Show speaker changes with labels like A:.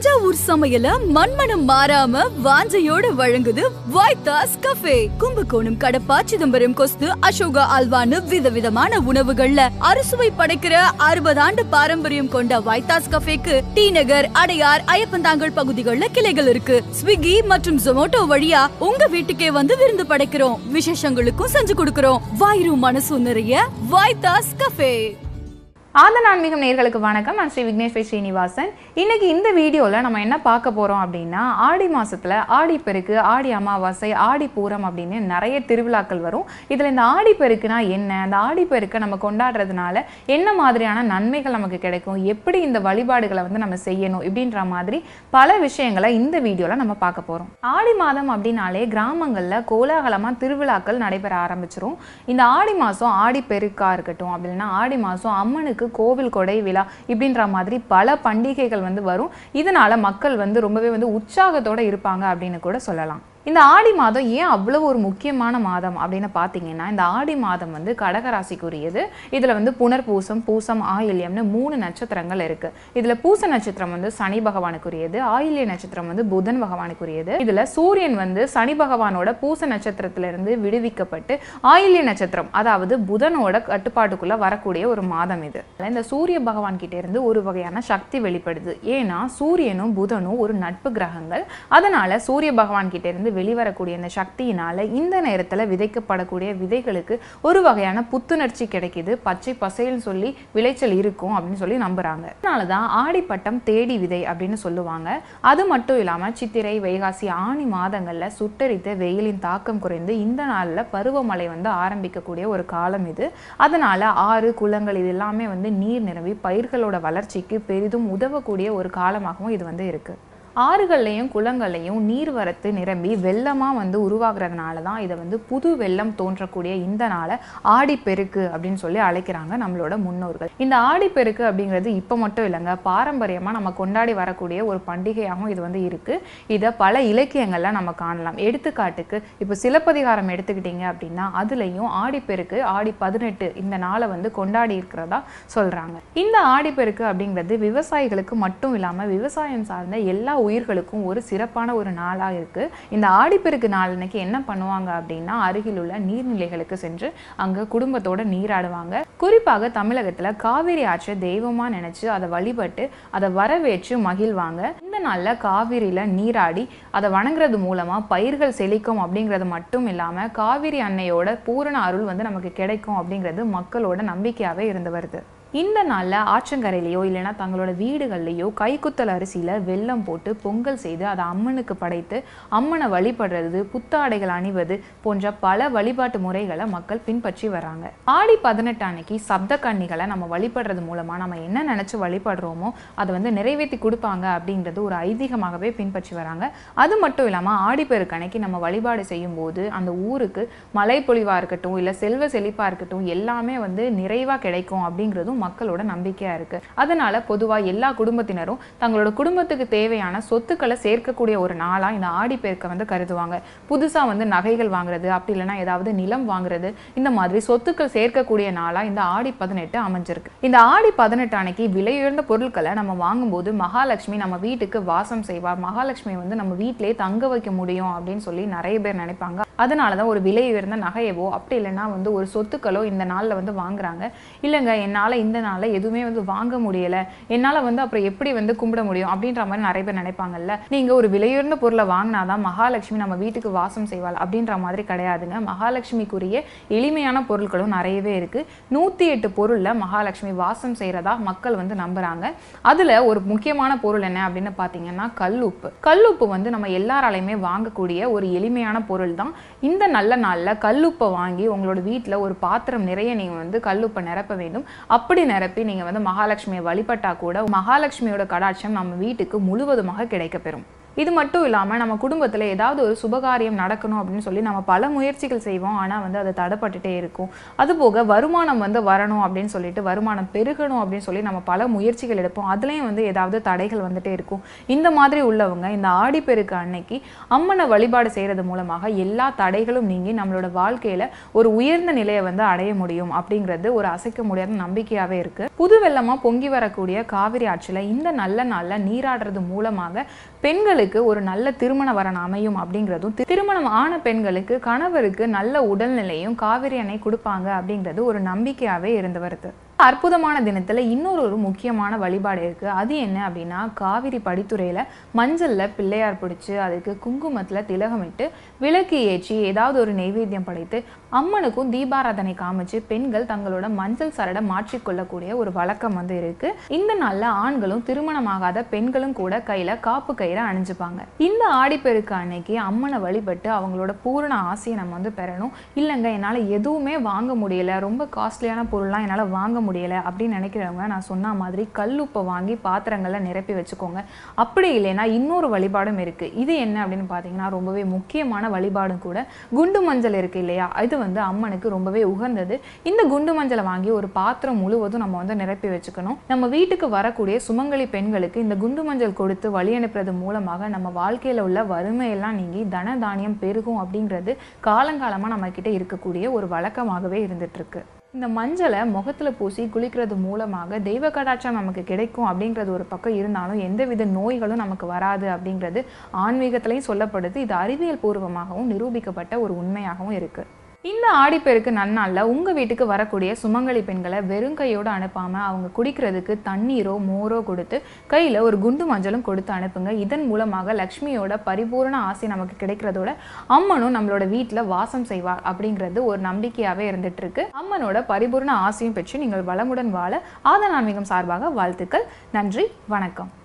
A: தஞ்சாவூர் சமையல மண்மனம் மாறாம வாஞ்சையோட வழங்குது வைத்தாஸ் கஃபே கும்பகோணம் கடப்பா சிதம்பரம் கொஸ்து அசோகா அல்வான்னு விதவிதமான உணவுகள்ல அறுசுவை படைக்கிற அறுபது ஆண்டு பாரம்பரியம் கொண்ட வைத்தாஸ் கஃபேக்கு டி நகர் அடையார் ஐயப்பந்தாங்கல் பகுதிகளில் கிளைகள் இருக்கு ஸ்விக்கி மற்றும் ஜொமோட்டோ வழியா உங்க வீட்டுக்கே வந்து விருந்து படைக்கிறோம் விசேஷங்களுக்கும் செஞ்சு கொடுக்கிறோம் வாயிரும் மனசும் நிறைய வைத்தாஸ் கஃபே
B: ஆதன் ஆன்மீகம் நேர்களுக்கு வணக்கம் நான் ஸ்ரீ விக்னேஷ் வை ஸ்ரீனிவாசன் இன்னைக்கு இந்த வீடியோவில் நம்ம என்ன பார்க்க போகிறோம் அப்படின்னா ஆடி மாசத்துல ஆடி பெருக்கு ஆடி அமாவாசை ஆடி பூரம் அப்படின்னு நிறைய திருவிழாக்கள் வரும் இதில் இந்த ஆடி பெருக்குனா என்ன அந்த ஆடி பெருக்கை நம்ம கொண்டாடுறதுனால என்ன மாதிரியான நன்மைகள் நமக்கு கிடைக்கும் எப்படி இந்த வழிபாடுகளை வந்து நம்ம செய்யணும் இப்படின்ற மாதிரி பல விஷயங்களை இந்த வீடியோவில் நம்ம பார்க்க போகிறோம் ஆடி மாதம் அப்படின்னாலே கிராமங்களில் கோலாகலமாக திருவிழாக்கள் நடைபெற ஆரம்பிச்சிரும் இந்த ஆடி மாதம் ஆடி பெருக்கா இருக்கட்டும் அப்படின்னா ஆடி மாதம் அம்மனுக்கு கோவில் கொடை விழா இப்படின்ற மாதிரி பல பண்டிகைகள் வந்து வரும் இதனால மக்கள் வந்து ரொம்பவே வந்து உற்சாகத்தோட இருப்பாங்க அப்படின்னு கூட சொல்லலாம் இந்த ஆடி மாதம் ஏன் அவ்வளவு ஒரு முக்கியமான மாதம் அப்படின்னு பார்த்தீங்கன்னா இந்த ஆடி மாதம் வந்து கடகராசிக்குரியது இதில் வந்து புனர்பூசம் பூசம் ஆயில்யம்னு மூணு நட்சத்திரங்கள் இருக்கு இதில் பூச நட்சத்திரம் வந்து சனி பகவானுக்குரியது ஆயில்ய நட்சத்திரம் வந்து புதன் பகவானுக்குரியது இதில் சூரியன் வந்து சனி பகவானோட பூச நட்சத்திரத்திலிருந்து விடுவிக்கப்பட்டு ஆயில்ய நட்சத்திரம் அதாவது புதனோட கட்டுப்பாட்டுக்குள்ள வரக்கூடிய ஒரு மாதம் இது இந்த சூரிய பகவான் கிட்ட இருந்து ஒரு வகையான சக்தி வெளிப்படுது ஏன்னா சூரியனும் புதனும் ஒரு நட்பு கிரகங்கள் அதனால சூரிய பகவான் கிட்ட இருந்து வெளிவரக்கூடிய இந்த சக்தியினால இந்த நேரத்துல விதைக்கப்படக்கூடிய விதைகளுக்கு ஒரு வகையான புத்துணர்ச்சி கிடைக்குது பச்சை பசைல்னு சொல்லி விளைச்சல் இருக்கும் அப்படின்னு சொல்லி நம்புறாங்க அதனாலதான் ஆடிப்பட்டம் தேடி விதை அப்படின்னு சொல்லுவாங்க அது மட்டும் இல்லாம சித்திரை வைகாசி ஆணி மாதங்கள்ல சுட்டரித்த வெயிலின் தாக்கம் குறைந்து இந்த நாள்ல பருவமழை வந்து ஆரம்பிக்கக்கூடிய ஒரு காலம் இது அதனால ஆறு குளங்கள் இது எல்லாமே வந்து நீர் நிரம்பி பயிர்களோட வளர்ச்சிக்கு பெரிதும் உதவக்கூடிய ஒரு காலமாகவும் இது வந்து இருக்கு ஆறுகள்லையும் குளங்கள்லையும் நீர்வரத்து நிரம்பி வெள்ளமாக வந்து உருவாகிறதுனால தான் இதை வந்து புது வெள்ளம் தோன்றக்கூடிய இந்த நாளை ஆடிப்பெருக்கு அப்படின்னு சொல்லி அழைக்கிறாங்க நம்மளோட முன்னோர்கள் இந்த ஆடிப்பெருக்கு அப்படிங்கிறது இப்போ மட்டும் இல்லைங்க பாரம்பரியமாக நம்ம கொண்டாடி வரக்கூடிய ஒரு பண்டிகையாகவும் இது வந்து இருக்குது இதை பல இலக்கியங்களில் நம்ம காணலாம் எடுத்துக்காட்டுக்கு இப்போ சிலப்பதிகாரம் எடுத்துக்கிட்டீங்க அப்படின்னா அதுலேயும் ஆடிப்பெருக்கு ஆடி பதினெட்டு இந்த நாளை வந்து கொண்டாடி இருக்கிறதா சொல்கிறாங்க இந்த ஆடிப்பெருக்கு அப்படிங்கிறது விவசாயிகளுக்கு மட்டும் இல்லாமல் விவசாயம் சார்ந்த எல்லா உயிர்களுக்கும் ஒரு சிறப்பான ஒரு நாளாக இருக்குது இந்த ஆடிப்பெருக்கு நாள் அன்னைக்கு என்ன பண்ணுவாங்க அப்படின்னா அருகில் உள்ள நீர்நிலைகளுக்கு சென்று அங்கே குடும்பத்தோட நீராடுவாங்க குறிப்பாக தமிழகத்தில் காவிரி ஆற்றை தெய்வமாக நினைச்சு அதை வழிபட்டு அதை வரவேற்று மகிழ்வாங்க இந்த நாளில் காவிரியில் நீராடி அதை வணங்குறது மூலமாக பயிர்கள் செழிக்கும் அப்படிங்கிறது மட்டும் இல்லாமல் காவிரி அன்னையோட பூரண அருள் வந்து நமக்கு கிடைக்கும் அப்படிங்கிறது மக்களோட நம்பிக்கையாகவே இருந்து வருது இந்த நாளில் ஆற்றங்கரையிலையோ இல்லைன்னா தங்களோட வீடுகள்லையோ கைக்குத்தல் அரிசியில் வெல்லம் போட்டு பொங்கல் செய்து அதை அம்மனுக்கு படைத்து அம்மனை வழிபடுறது புத்தாடைகள் அணிவது போன்ற பல வழிபாட்டு முறைகளை மக்கள் பின்பற்றி வராங்க ஆடி பதினெட்டு அன்னைக்கு சப்த கன்னிகளை நம்ம வழிபடுறது மூலமாக நம்ம என்ன நினச்சி வழிபடுறோமோ அதை வந்து நிறைவேற்றி கொடுப்பாங்க அப்படின்றது ஒரு ஐதீகமாகவே பின்பற்றி வராங்க அது மட்டும் இல்லாமல் ஆடிப்பெருக்கு அன்னைக்கு நம்ம வழிபாடு செய்யும் போது அந்த ஊருக்கு மழை பொழிவாக இருக்கட்டும் இல்லை செல்வ செழிப்பாக இருக்கட்டும் எல்லாமே வந்து நிறைவாக கிடைக்கும் அப்படிங்கிறதும் மக்களோட நம்பிக்கையா இருக்கு அதனால பொதுவா எல்லா குடும்பத்தினரும் தங்களோட குடும்பத்துக்கு தேவையான சொத்துக்களை சேர்க்கக்கூடிய ஒரு நாளா இந்த ஆடிப்பெருக்கை வந்து கருதுவாங்க புதுசா வந்து நகைகள் வாங்குறது அப்படி இல்லைன்னா ஏதாவது நிலம் வாங்குறது இந்த மாதிரி சொத்துக்கள் சேர்க்கக்கூடிய நாளா இந்த ஆடி பதினெட்டு அமைஞ்சிருக்கு இந்த ஆடி பதினெட்டு அன்னைக்கு விலையுயர்ந்த பொருட்களை நம்ம வாங்கும்போது மகாலட்சுமி நம்ம வீட்டுக்கு வாசம் செய்வார் மகாலட்சுமி வந்து நம்ம வீட்டிலேயே தங்க வைக்க முடியும் அப்படின்னு சொல்லி நிறைய பேர் நினைப்பாங்க அதனால தான் ஒரு விலை உயர்ந்த நகையவோ அப்படி இல்லைன்னா வந்து ஒரு சொத்துக்களோ இந்த நாளில் வந்து வாங்குறாங்க இல்லைங்க என்னால் இந்த நாளில் எதுவுமே வந்து வாங்க முடியலை என்னால் வந்து அப்புறம் எப்படி வந்து கும்பிட முடியும் அப்படின்ற மாதிரி நிறைய பேர் நினைப்பாங்கல்ல நீங்கள் ஒரு விலையுயர்ந்த பொருளை வாங்கினாதான் மகாலட்சுமி நம்ம வீட்டுக்கு வாசம் செய்வாள் அப்படின்ற மாதிரி கிடையாதுங்க மகாலட்சுமிக்குரிய எளிமையான பொருட்களும் நிறையவே இருக்குது நூற்றி எட்டு பொருளில் மகாலட்சுமி வாசம் செய்கிறதா மக்கள் வந்து நம்புகிறாங்க அதில் ஒரு முக்கியமான பொருள் என்ன அப்படின்னு பார்த்தீங்கன்னா கல்லுப்பு கல்லுப்பு வந்து நம்ம எல்லாராலையுமே வாங்கக்கூடிய ஒரு எளிமையான பொருள் தான் இந்த நல்ல நாளில் கல்லுப்பை வாங்கி உங்களோட வீட்டில் ஒரு பாத்திரம் நிறைய நீங்கள் வந்து கல்லுப்பை நிரப்ப வேண்டும் அப்படி நிரப்பி நீங்கள் வந்து மகாலட்சுமியை வழிபட்டா கூட மகாலட்சுமியோட கடாட்சம் நம்ம வீட்டுக்கு முழுவதுமாக கிடைக்கப்பெறும் இது மட்டும் இல்லாமல் நம்ம குடும்பத்தில் ஏதாவது ஒரு சுபகாரியம் நடக்கணும் அப்படின்னு சொல்லி நம்ம பல முயற்சிகள் செய்வோம் ஆனால் வந்து அது தடைப்பட்டுட்டே இருக்கும் அதுபோக வருமானம் வந்து வரணும் அப்படின்னு சொல்லிட்டு வருமானம் பெருகணும் அப்படின்னு சொல்லி நம்ம பல முயற்சிகள் எடுப்போம் அதுலேயும் வந்து ஏதாவது தடைகள் வந்துட்டே இருக்கும் இந்த மாதிரி உள்ளவங்க இந்த ஆடிப்பெருக்கு அன்னைக்கு அம்மனை வழிபாடு செய்கிறது மூலமாக எல்லா தடைகளும் நீங்கி நம்மளோட வாழ்க்கையில் ஒரு உயர்ந்த நிலையை வந்து அடைய முடியும் அப்படிங்கிறது ஒரு அசைக்க முடியாத நம்பிக்கையாகவே இருக்கு புது வெள்ளமாக பொங்கி வரக்கூடிய காவிரி ஆற்றில் இந்த நல்ல நாளில் நீராடுறது மூலமாக பெண்களுக்கு ஒரு நல்ல திருமண வரன் அமையும் அப்படிங்கிறதும் தி- திருமணம் ஆன பெண்களுக்கு கணவருக்கு நல்ல உடல்நிலையும் காவிரி அணை கொடுப்பாங்க அப்படிங்கிறது ஒரு நம்பிக்கையாகவே இருந்து வருது அற்புதமான தினத்துல இன்னொரு ஒரு முக்கியமான வழிபாடு இருக்கு அது என்ன அப்படின்னா காவிரி படித்துறையில மஞ்சள்ல பிள்ளையார் பிடிச்சு அதுக்கு குங்குமத்துல திலகமிட்டு விளக்கு ஏற்றி ஏதாவது ஒரு நெய்வேத்தியம் படைத்து அம்மனுக்கும் தீபாராதனை காமிச்சு பெண்கள் தங்களோட மஞ்சள் சரடை மாற்றிக்கொள்ளக்கூடிய ஒரு வழக்கம் வந்து இருக்கு இந்த நாள்ல ஆண்களும் திருமணமாகாத பெண்களும் கூட கையில காப்பு கயிறை அணிஞ்சுப்பாங்க இந்த ஆடிப்பெருக்கு அன்னைக்கு அம்மனை வழிபட்டு அவங்களோட பூரண ஆசையை நம்ம வந்து பெறணும் இல்லைங்க என்னால் எதுவுமே வாங்க முடியல ரொம்ப காஸ்ட்லியான பொருள்லாம் என்னால் வாங்க முடியல அப்படின்னு நினைக்கிறவங்க நான் சொன்ன மாதிரி கல்லுப்பை வாங்கி பாத்திரங்களை நிரப்பி வச்சுக்கோங்க அப்படி இல்லைன்னா இன்னொரு வழிபாடும் இருக்கு இது என்ன அப்படின்னு பார்த்தீங்கன்னா ரொம்பவே முக்கியமான வழிபாடும் கூட குண்டு மஞ்சள் இருக்கு இல்லையா இது வந்து அம்மனுக்கு ரொம்பவே உகந்தது இந்த குண்டு மஞ்சளை வாங்கி ஒரு பாத்திரம் முழுவதும் நம்ம வந்து நிரப்பி வச்சுக்கணும் நம்ம வீட்டுக்கு வரக்கூடிய சுமங்கலி பெண்களுக்கு இந்த குண்டு மஞ்சள் கொடுத்து வழி அனுப்புறது மூலமாக நம்ம வாழ்க்கையில உள்ள வறுமையெல்லாம் நீங்கி தன தானியம் பெருகும் அப்படிங்கிறது காலங்காலமா நம்ம கிட்ட இருக்கக்கூடிய ஒரு வழக்கமாகவே இருந்துட்டு இருக்கு இந்த மஞ்சளை முகத்துல பூசி குளிக்கிறது மூலமாக தெய்வ கடாட்சம் நமக்கு கிடைக்கும் அப்படிங்கிறது ஒரு பக்கம் இருந்தாலும் எந்தவித நோய்களும் நமக்கு வராது அப்படிங்கிறது ஆன்மீகத்திலையும் சொல்லப்படுது இது அறிவியல் பூர்வமாகவும் நிரூபிக்கப்பட்ட ஒரு உண்மையாகவும் இருக்கு இந்த ஆடிப்பெருக்கு நன்னாளில் உங்கள் வீட்டுக்கு வரக்கூடிய சுமங்கலி பெண்களை வெறும் கையோடு அனுப்பாமல் அவங்க குடிக்கிறதுக்கு தண்ணீரோ மோரோ கொடுத்து கையில் ஒரு குண்டு மஞ்சளும் கொடுத்து அனுப்புங்க இதன் மூலமாக லக்ஷ்மியோட பரிபூரண ஆசை நமக்கு கிடைக்கிறதோட அம்மனும் நம்மளோட வீட்டில் வாசம் செய்வார் அப்படிங்கிறது ஒரு நம்பிக்கையாகவே இருந்துட்டு இருக்கு அம்மனோட பரிபூரண ஆசையும் பெற்று நீங்கள் வளமுடன் வாழ ஆதநான்மிகம் சார்பாக வாழ்த்துக்கள் நன்றி வணக்கம்